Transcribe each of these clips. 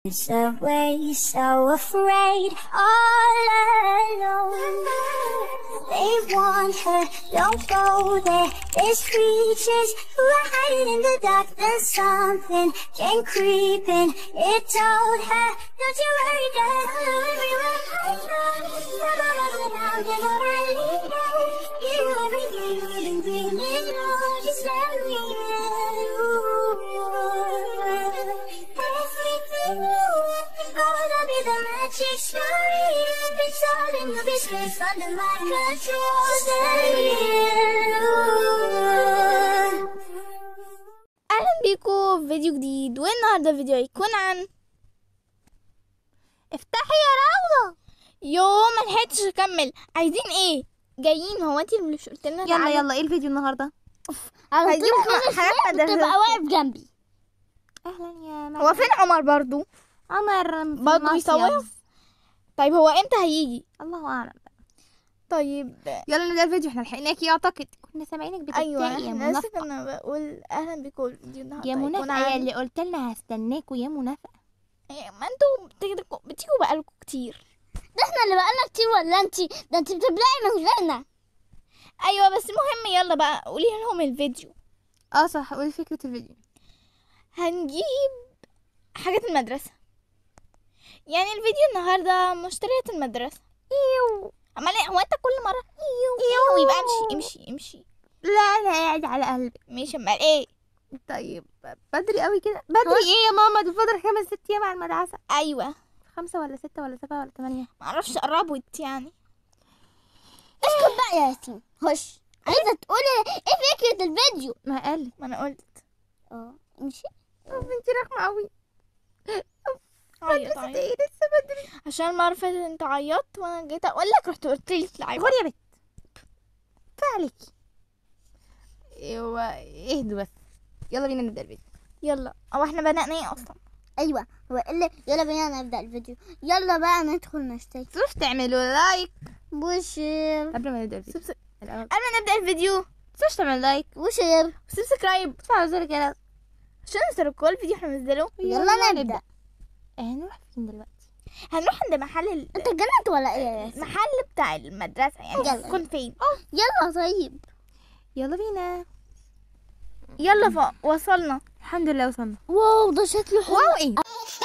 away, so afraid, all alone. They want her, don't go there. There's creatures who are hiding in the dark. There's something came creeping. It told her, don't you worry, girl. Everywhere I go, never run around, never really know. You everything you've been dreaming of, just let me in. Everything you want, gonna be the magic story. It's all in the business under my control. Stay here. اهلا بيكم في فيديو جديد والنهارده الفيديو هيكون عن افتحي يا روضة يو ما لحقتش اكمل عايزين ايه جايين هو انت اللي مش قلت لنا يلا تعالوا؟ يلا ايه الفيديو النهارده عايزين عايزين كل حاجات شوية مدرسة. بتبقى واقف جنبي اهلا يا هو فين عمر برضو عمر في برضو المصيف. يصور طيب هو امتى هيجي الله اعلم طيب يلا نبدا الفيديو احنا لحقناكي اعتقد كنا سامعينك بتتضايقي ايوه يا احنا لسه منافقه كنا بقول اهلا بيكم الفيديو النهارده يا هيكون منافقه يا عن- اللي قلت لنا هستناكوا يا منافقه إيه، ما انتوا بتيجوا بتيجوا بقالكم كتير ده احنا اللي بقالنا كتير ولا انتي ده انتي بتبدأي من غيرنا ايوه بس المهم يلا بقى قولي لهم الفيديو اه صح قولي فكره الفيديو هنجيب حاجات المدرسة يعني الفيديو النهاردة مشتريات المدرسة ايوه امال ايه هو انت كل مرة ايوه ايوه يبقى امشي امشي امشي لا انا قاعد على قلبي ماشي امال ايه طيب بدري قوي كده بدري ايه يا ماما ده فاضل خمس ست ايام على المدرسه ايوه خمسة ولا ستة ولا سبعة ولا ثمانية معرفش قربت يعني اسكت بقى يا ياسين خش عايزة تقولي ايه فكرة الفيديو ما قال ما انا قلت اه امشي بنتي رخمة قوي عيط مدرسة عيط ايه لسه بدري عشان ما عرفت انت عيطت وانا جيت اقول لك رحت قلت لي اطلعي غوري يا بنت فعليكي ايوه اهدوا بس يلا بينا نبدا الفيديو يلا او احنا بدأنا ايه اصلا ايوه هو اللي يلا بينا نبدأ الفيديو يلا بقى ندخل نشترك تروح تعملوا لايك وشير قبل ما نبدا الفيديو سبس... الاول قبل ما نبدأ الفيديو تروح تعمل لايك وشير سبسكرايب وتفعلوا زر الجرس عشان يوصلوا كل فيديو احنا بننزله يلا نبدأ هنروح فين دلوقتي هنروح عند محل ال... انت جننت ولا ايه يا ياسين المحل بتاع المدرسة يعني يلا. هتكون فين يلا طيب يلا بينا يلا ف... وصلنا الحمد لله وصلنا واو ده شكله حلو واو ايه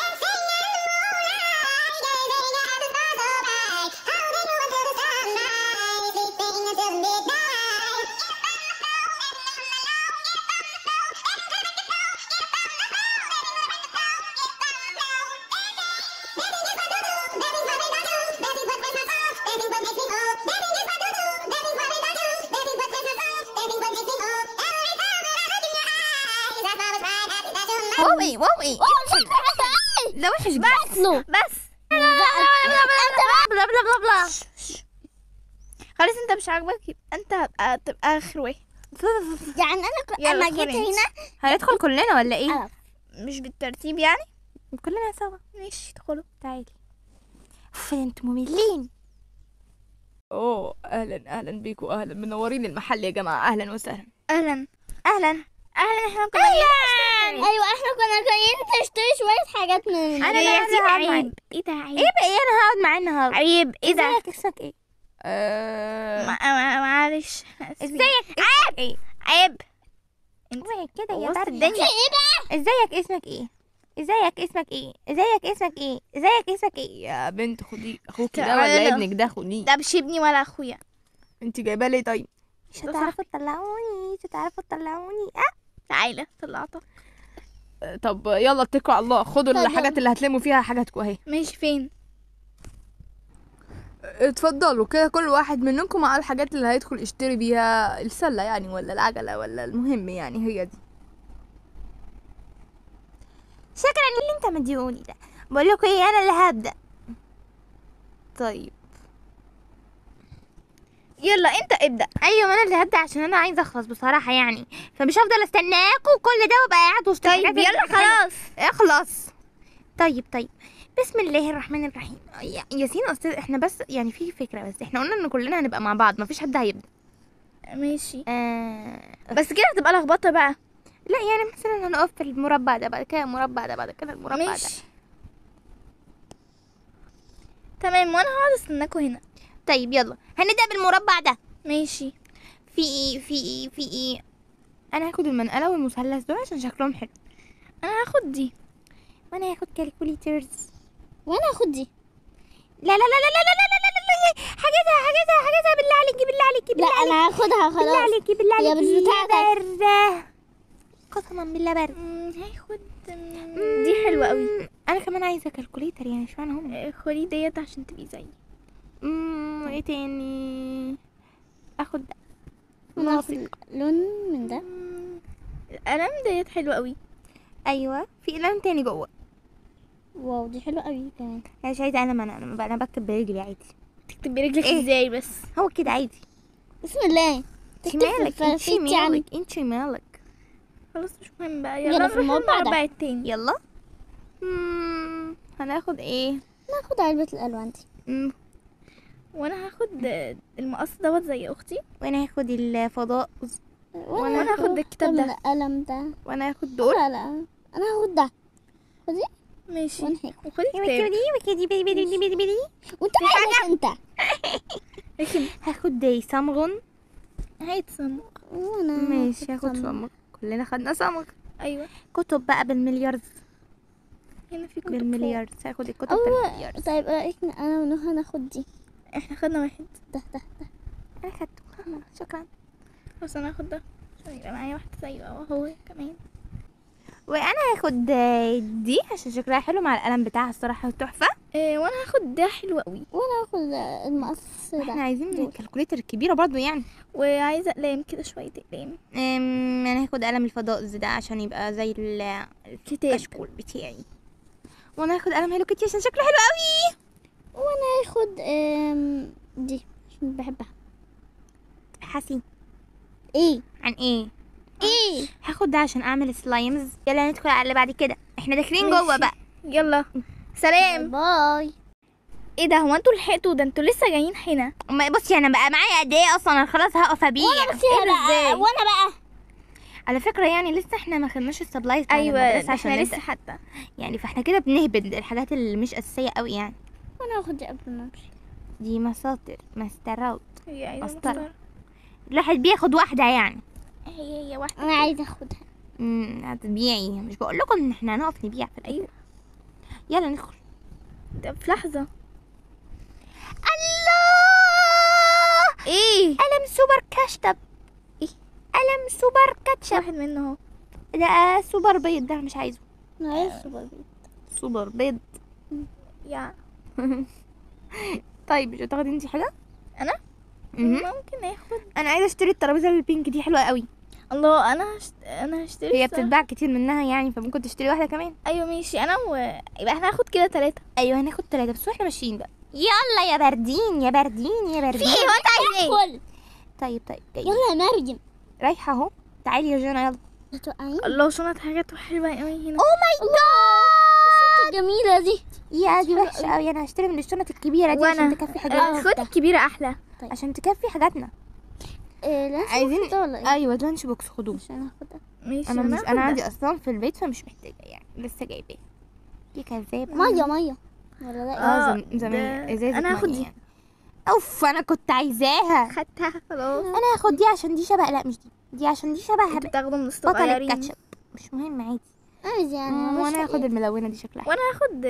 واو ايه واو ايه ده وحش جدا له بس بلا بلا بلا بلا خلاص انت مش عاجبك يبقى انت هتبقى تبقى اخر واحد يعني انا ك... يلا انا ادخلي جيت انت. هنا هندخل كلنا ولا ايه أه. مش بالترتيب يعني كلنا سوا ماشي ادخلوا تعالي اوف انتوا مملين اوه اهلا اهلا بيكم اهلا منورين المحل يا جماعه اهلا وسهلا اهلا اهلا اهلا احنا كنا جايين ايوه احنا كنا جايين نشتري شويه حاجات من أنا انا اللي ياسين هقعد معاك. عيب ايه ده عيب ايه بقى ايه انا هقعد معاه النهارده عيب ايه ده ازيك اسمك ايه آه ما- ما- معلش ازيك اسمك ايه عيب اوعي كده يا وسط برد الدنيا. ازيك اسمك ايه ازيك اسمك ايه ازيك اسمك ايه ازيك اسمك ايه يا بنت خدي اخوك ده تعالى. ولا ابنك ده خديه ده مش ابني ولا اخويا انت جايباه ليه طيب مش هتعرفوا تطلعوني مش هتعرفوا تطلعوني اه تعالى طلعتك آه، طب يلا اتكلوا على الله خدوا طب الحاجات اللي هتلموا فيها حاجاتكم اهي ماشي فين اتفضلوا كده كل واحد منكم معاه الحاجات اللي هيدخل يشتري بيها السله يعني ولا العجله ولا المهم يعني هي دي شكرا اللي انت مديوني ده بقول لكم ايه انا اللي هبدا طيب يلا انت ابدأ ايوه ما انا اللي هبدا عشان انا عايزه اخلص بصراحه يعني فمش هفضل استناكوا كل ده وابقى قاعد وسط طيب الحاجات يلا اللي حلوة. خلاص اخلص طيب طيب بس بسم الله الرحمن الرحيم يا- ياسين استاذ احنا بس يعني في فكره بس احنا قلنا ان كلنا هنبقى مع بعض مفيش حد هيبدا ماشي آه بس كده هتبقى لخبطه بقى لا يعني مثلا هنقف في المربع ده بعد كده المربع ده بعد كده المربع ده ماشي تمام وانا هقعد استناكوا هنا طيب يلا هنبدا بالمربع ده ماشي في ايه في ايه في ايه انا هاخد المنقله والمثلث دول عشان شكلهم حلو انا هاخد دي وانا هاخد كالكوليترز وانا اخد دي لا لا لا لا لا لا لا لا لا لا حاجزها حاجزها حاجزها بالله عليكي بالله عليكي لا بالله انا هاخدها بالله خلاص عليكي بالله هي عليكي مش بتاعتك. برة قسما بالله برة مم، هاخد مم، دي حلوة قوي مم، انا كمان عايزه كالكوليتر يعني اشمعنى هم آه، خدي ديت عشان تبقي زيي امم وايه تاني اخد ده انا هاخد لون من ده مم، القلم ديت حلوة قوي ايوه في قلم تاني جوه واو دي حلوة قوي كمان انا مش عايزه قلم انا انا انا بكتب برجلي عادي تكتبي رجلك إيه؟ ازاي بس هو كده عادي بسم الله انت تكتب في مالك انت الفرافيت يعني مالك انت مالك خلاص مش مهم بقى يلا يلا في نروح المربع ده. المربع التاني يلا مم، هناخد ايه ناخد علبة الالوان دي مم، وانا هاخد آه، المقص دوت زي اختي وانا هاخد الفضاء وأنا هاخد الكتاب ده. القلم ده وانا هاخد دول لا لا انا هاخد ده ماشي وانا هاخد وخدي كتاب وكدي بيدي بيدي بيدي بيدي وانت مالك انت لكن هاخد دي صمغ هيتصمغ وانا ماشي هاخد صمغ. صمغ كلنا خدنا صمغ ايوه كتب بقى بالمليارز هنا في كتب بالمليارز هاخد الكتب أول بالمليارز طيب رأيك انا ونهى ناخد دي فوق. احنا خدنا واحد ده ده ده انا خدته شكرا بس انا هاخد ده عشان يبقى معايا واحد زيه هو كمان وانا هاخد دي عشان شكلها حلو مع القلم بتاعها الصراحه تحفه إيه وانا هاخد ده حلو قوي وانا هاخد المقص احنا ده عايزين دول. الكالكوليتر الكبيره برضو يعني وعايزه اقلام كده شويه اقلام أم، انا هاخد قلم الفضاء ده عشان يبقى زي ال- كتاب الكشكول بتاعي وانا هاخد قلم هيلو كيتي عشان شكله حلو قوي وانا هاخد أم، دي عشان بحبها حسي ايه عن ايه ايه هاخد ده عشان اعمل سلايمز يلا ندخل على اللي بعد كده احنا داخلين جوه ماشي. بقى يلا سلام باي ايه ده هو انتوا لحقتوا ده انتوا لسه جايين هنا ما- بصي انا بقى معايا قد ايه اصلا انا خلاص هقف ابيع فيها بقى وانا بقى على فكره يعني لسه احنا ما خدناش السبلايز بتاع ايوه المدرسه عشان احنا نبدأ. لسه حتى يعني فاحنا كده بنهبد الحاجات اللي مش اساسيه قوي يعني وانا هاخد دي قبل ما امشي دي مساطر مسطرات هي عايزه مسطرة. مسطرة. الواحد بياخد واحده يعني هي هي واحده انا عايزه اخدها امم هتبيعي مش بقول لكم ان احنا هنقف نبيع في الاخر ايوه يلا ندخل ده في لحظه الله ايه قلم سوبر كشتب إيه؟ قلم سوبر كاتشب واحد منه اهو ده سوبر بيض ده مش عايزه انا عايزه سوبر بيت سوبر بيض يا طيب مش هتاخدي انتي حاجه انا مهم. ممكن اخد انا عايزه اشتري الترابيزه البينك دي حلوه قوي الله انا هشت... انا هشتري هي الصراحة. بتتباع كتير منها يعني فممكن تشتري واحده كمان ايوه ماشي انا و... يبقى احنا هناخد كده ثلاثة ايوه هناخد ثلاثه بس واحنا ماشيين بقى يلا يا باردين يا باردين يا باردين ايه هو انت عايز ايه ادخل طيب طيب جاي يلا يا مريم رايحه اهو تعالي يا جانا يلا هتوقعيني الله شنط حاجات حلوة قوي هنا اوه ماي جاد الجميلة دي يا دي وحشه قوي انا هشتري من الشنط الكبيره دي وانا عشان تكفي حاجاتنا خد الكبيرة احلى عشان تكفي حاجاتنا إيه لا عايزين ده ولا ايه ايوه لانش بوكس خدوه عشان اخدها ماشي انا مش هاخد انا ده. عندي اصلا في البيت فمش محتاجه يعني لسه جايباه دي كذابه مية مية ولا ده ايه آه، اه زم- زمان ده- ازازه أنا هاخد مية دي. يعني. اوف انا كنت عايزاها خدتها خلاص انا هاخد دي عشان دي شبه لا مش دي دي عشان دي شبه انتوا هب- بتاخدوا من بطل الصغيرين الكاتشب مش مهم عادي عايز يعني مم، مش وانا هاخد حقيقي. الملونه دي شكلها حلو. وانا هاخد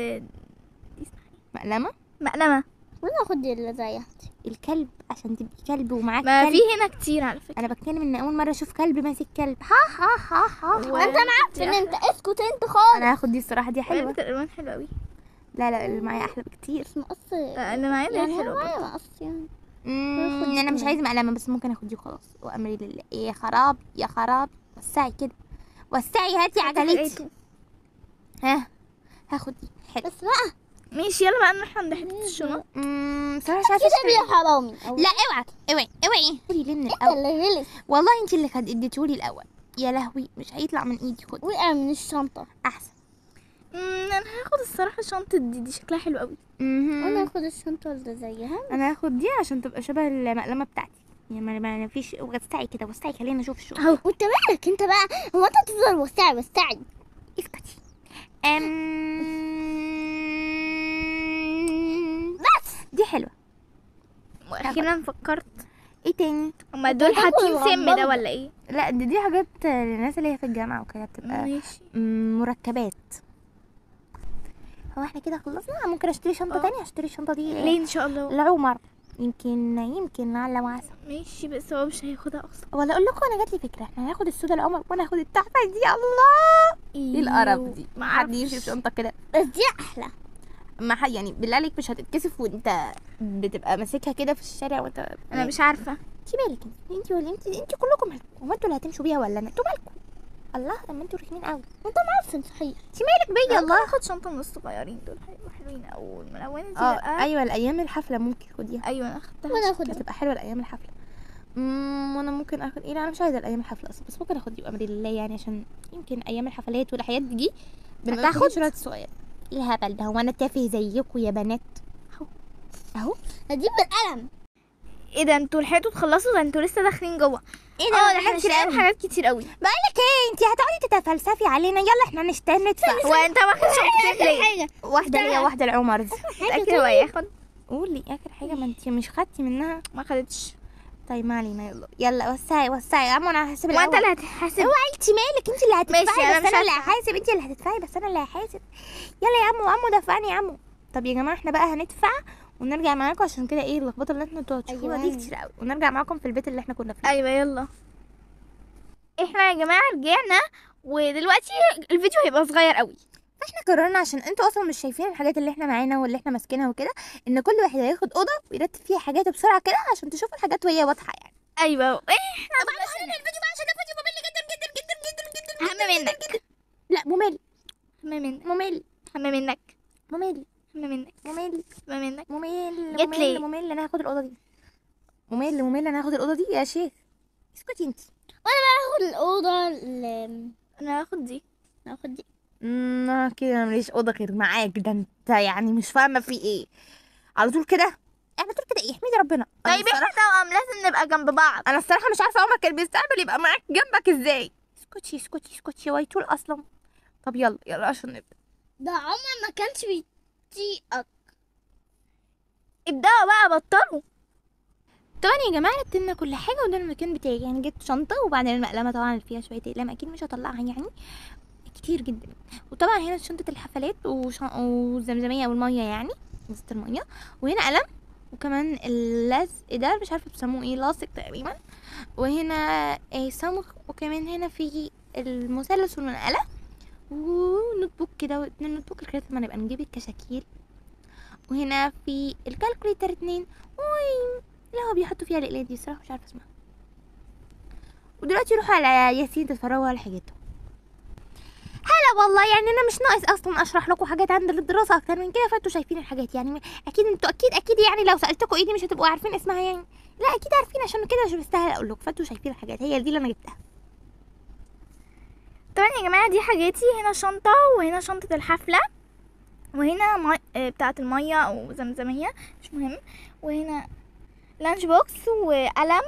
مقلمه مقلمة وانا اخد اللي زيها دي الكلب عشان تبقي كلب ومعاك ما كلب في هنا كتير على فكرة انا بتكلم ان اول مره اشوف كلب ماسك كلب ها ها ها ها و- انت معفن دي انت اسكت انت خالص انا هاخد دي الصراحه دي حلوة حلوه الالوان حلوة قوي لا لا اللي معايا احلى بكتير بس مقص لا، اللي معايا ده يعني حلو هو برضه. معايا مقص يعني مم، خد انا مش كمان. عايزه مقلمه بس ممكن اخد دي وخلاص وامري لله يا خراب يا خراب وسعي كده وسعي هاتي عجلتي ها هاخد دي حلو بس بقى ماشي يلا بقى نروح عند حتة الشنط امم صراحه مش عارفه كده اشتري يا حرامي أو لا اوعي اوعي اوعي قولي لي من انت الاول اللي غلس والله انت اللي كانت اديتولي الاول يا لهوي مش هيطلع من ايدي خد وقع من الشنطة احسن مم، انا هاخد الصراحة شنطة دي دي شكلها حلو قوي مهم. وانا اخد الشنطة اللي زيها انا هاخد دي عشان تبقى شبه المقلمه بتاعتي يعني ما ما فيش وسعي كده وسعي خلينا نشوف الشغل اهو وانت مالك انت بقى هو انت تفضل وسعي وسعي اسكتي ام بس اخيرا فكرت ايه تاني هما دول حاطين سم ده ولا ايه لا دي, دي حاجات للناس اللي هي في الجامعه وكده بتبقى ماشي م- مركبات هو احنا كده خلصنا ممكن اشتري شنطه اه. تانية اشتري الشنطه دي ليه ان شاء الله لعمر يمكن يمكن لعل وعسى ماشي بس هو مش هياخدها اصلا ولا اقول لكم انا جات لي فكره احنا هناخد السودا لعمر وانا هاخد التحفه دي الله ايه القرف دي ما حد يمشي بشنطه كده بس دي احلى ما حد يعني بالله عليك مش هتتكسف وانت بتبقى ماسكها كده في الشارع وانت انا مش عارفه انت مالك انت ولا انت انت كلكم مالكم هو انتوا اللي هتمشوا بيها ولا انا انتوا مالكم الله طب ما انتوا رخمين قوي انت معفن صحيح انت مالك بيا يلا الله اخد شنطه من الصغيرين دول هيبقوا حلوين او الملونه دي اه بقى ايوه الايام الحفله ممكن خديها ايوه انا اخدتها وانا اخد هتبقى حلوه الايام الحفله امم وانا ممكن اخد ايه لا انا مش عايزه الايام الحفله اصلا بس ممكن اخد دي بامر الله يعني عشان يمكن ايام الحفلات والحاجات دي بنبقى هتاخد؟ محتاجين شويه صغير ايه الهبل ده هو انا تافه زيكم يا بنات اهو اهو هجيب بالقلم ايه ده انتوا لحقتوا تخلصوا ده انتوا لسه داخلين جوه ايه اه ده احنا حاجات كتير شايلين قوي. حاجات كتير قوي بقولك ايه انت هتقعدي تتفلسفي علينا يلا احنا نشتري ندفع وانت واخد شنطتين ليه حاجه واحده ليا واحده لعمر متاكد هو هياخد قولي اخر حاجه ما انت مش خدتي منها ما خدتش طيب ما علينا يلا يلا وسعي وسعي يا عم انا هحاسب وانت الأول. اللي هتحاسب اوعي انت مالك انت اللي هتدفعي ماشي، أنا بس مش انا اللي هدفع. هحاسب انت اللي هتدفعي بس انا اللي هحاسب يلا يا عمو عمو دفعني يا عمو طب يا جماعه احنا بقى هندفع ونرجع معاكم عشان كده ايه اللخبطه اللي انتوا تشوفوها دي أيوة. كتير قوي ونرجع معاكم في البيت اللي احنا كنا فيه ايوه يلا احنا يا جماعه رجعنا ودلوقتي الفيديو هيبقى صغير قوي فاحنا قررنا عشان انتوا اصلا مش شايفين الحاجات اللي احنا معانا واللي احنا ماسكينها وكده ان كل واحد هياخد اوضه ويرتب فيها حاجاته بسرعه كده عشان تشوفوا الحاجات وهي واضحه يعني ايوه احنا طبعا الفيديو بقى عشان ده فيديو ممل جدا جدا جدا جدا جدا هم منك لا ممل هم منك ممل هم منك ممل هم منك ممل هم منك ممل جت ممل ليه؟ ممل انا هاخد الاوضه دي ممل ممل انا هاخد الاوضه دي يا شيخ اسكتي انت هاخد الاوضه اللي انا هاخد دي هاخد دي امم كده انا ماليش اوضه غير معاك ده انت يعني مش فاهمه في ايه على طول كده على طول كده ايه احمدي ربنا أنا طيب احنا الصراحة- توأم لازم نبقى جنب بعض انا الصراحه مش عارفه عمر كان بيستقبل يبقى معاك جنبك ازاي اسكتي اسكتي اسكتي هو يطول اصلا طب يلا يلا عشان نبدا ده عمر ما كانش بيطيقك ابدأوا بقى بطلوا طبعا يا جماعه رتبنا كل حاجه وده المكان بتاعي يعني جبت شنطه وبعدين المقلمه طبعا اللي فيها شويه اقلام اكيد مش هطلعها يعني كتير جدا وطبعا هنا شنطه الحفلات وشن... والزمزميه والميه يعني ازازه الميه وهنا قلم وكمان اللزق ده مش عارفه بيسموه ايه لاصق تقريبا وهنا آه، صمغ وكمان هنا في المثلث والمنقله ونوت بوك كده واتنين نوت بوك لغايه ما نبقى نجيب الكشاكيل وهنا في الكالكوليتر اتنين وي اللي هو بيحطوا فيها الاقلام دي الصراحه مش عارفه اسمها ودلوقتي روحوا على ياسين تتفرجوا على حاجته هلا والله يعني انا مش ناقص اصلا اشرح لكم حاجات عند الدراسه اكتر من كده فانتوا شايفين الحاجات يعني اكيد انتوا اكيد اكيد يعني لو سالتكم ايه دي مش هتبقوا عارفين اسمها يعني لا اكيد عارفين عشان كده مش بستاهل اقول لكم فانتوا شايفين الحاجات هي دي اللي انا جبتها طبعا يا جماعة دي حاجاتي هنا شنطة وهنا شنطة الحفلة وهنا مي... آه، بتاعة المية أو زمزمية مش مهم وهنا لانش بوكس وقلم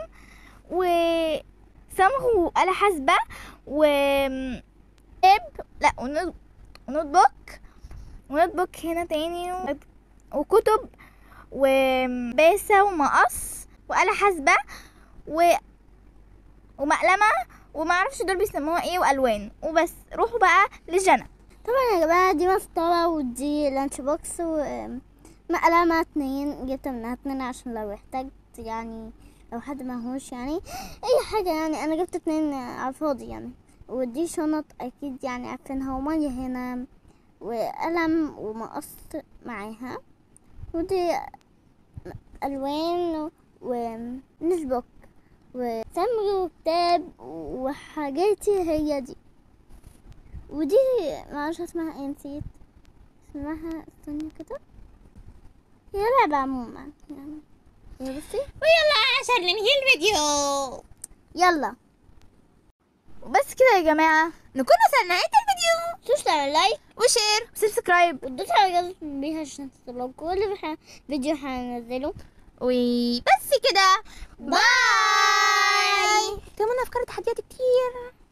وصمغ وآلة حاسبة و اب لا ونوت ونوت بوك ونوت بوك هنا تاني و... وكتب وباسة ومقص وآلة حاسبة و... ومقلمة ومعرفش دول بيسموها ايه والوان وبس روحوا بقى لجنى طبعا يا جماعه دي مسطره ودي لانش بوكس ومقلمه اتنين جبت منها اتنين عشان لو احتجت يعني لو حد ماهوش يعني اي حاجه يعني انا جبت اتنين على الفاضي يعني ودي شنط اكيد يعني عارفينها ومية هنا وقلم ومقص معاها ودي الوان ونسبوك وسمغ وكتاب وحاجاتي هي دي ودي معرفش اسمها ايه نسيت اسمها استني كده هي لعبة عموما يعني هي بصي ويلا عشان ننهي الفيديو يلا وبس كده يا جماعة نكون وصلنا نهايه الفيديو تنسوش تعملوا لايك وشير سبسكرايب وتدوسوا على الجرس بيها عشان توصلوا كل ح- فيديو هنزله وبس كده باي كمان افكار تحديات كتير